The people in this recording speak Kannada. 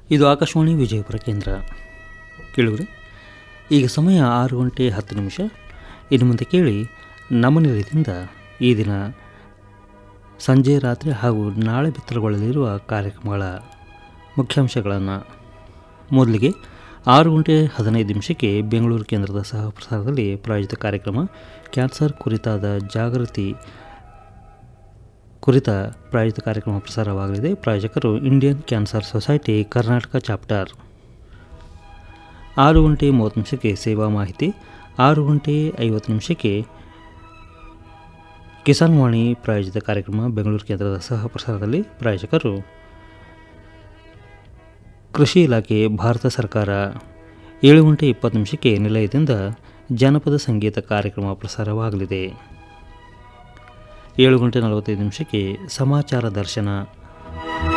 ಇದು ಆಕಾಶವಾಣಿ ವಿಜಯಪುರ ಕೇಂದ್ರ ಕೇಳಿದ್ರೆ ಈಗ ಸಮಯ ಆರು ಗಂಟೆ ಹತ್ತು ನಿಮಿಷ ಇನ್ನು ಮುಂದೆ ಕೇಳಿ ನಮ್ಮ ನಿಲಯದಿಂದ ಈ ದಿನ ಸಂಜೆ ರಾತ್ರಿ ಹಾಗೂ ನಾಳೆ ಬಿತ್ತರಗೊಳ್ಳಲಿರುವ ಕಾರ್ಯಕ್ರಮಗಳ ಮುಖ್ಯಾಂಶಗಳನ್ನು ಮೊದಲಿಗೆ ಆರು ಗಂಟೆ ಹದಿನೈದು ನಿಮಿಷಕ್ಕೆ ಬೆಂಗಳೂರು ಕೇಂದ್ರದ ಸಹ ಪ್ರಸಾರದಲ್ಲಿ ಪ್ರಾಯೋಜಿತ ಕಾರ್ಯಕ್ರಮ ಕ್ಯಾನ್ಸರ್ ಕುರಿತಾದ ಜಾಗೃತಿ ಕುರಿತ ಪ್ರಾಯೋಜಿತ ಕಾರ್ಯಕ್ರಮ ಪ್ರಸಾರವಾಗಲಿದೆ ಪ್ರಾಯೋಜಕರು Indian cancer society Karnataka chapter ಆರು ಗಂಟೆ ಮೂವತ್ತು ನಿಮಿಷಕ್ಕೆ ಸೇವಾ ಮಾಹಿತಿ ಆರು ಗಂಟೆ ಐವತ್ತು ನಿಮಿಷಕ್ಕೆ ಕಿಸಾನ್ ವಾಣಿ ಪ್ರಾಯೋಜಿತ ಕಾರ್ಯಕ್ರಮ ಬೆಂಗಳೂರು ಕೇಂದ್ರದ ಸಹ ಪ್ರಸಾರದಲ್ಲಿ ಪ್ರಾಯೋಜಕರು ಕೃಷಿ ಇಲಾಖೆ ಭಾರತ ಸರ್ಕಾರ ಏಳು ಗಂಟೆ ಇಪ್ಪತ್ತು ನಿಮಿಷಕ್ಕೆ ನಿಲಯದಿಂದ ಜಾನಪದ ಸಂಗೀತ ಕಾರ್ಯಕ್ರಮ ಪ್ರಸಾರವಾಗಲಿದೆ ಏಳು ಗಂಟೆ ನಲವತ್ತೈದು ನಿಮಿಷಕ್ಕೆ ಸಮಾಚಾರ ದರ್ಶನ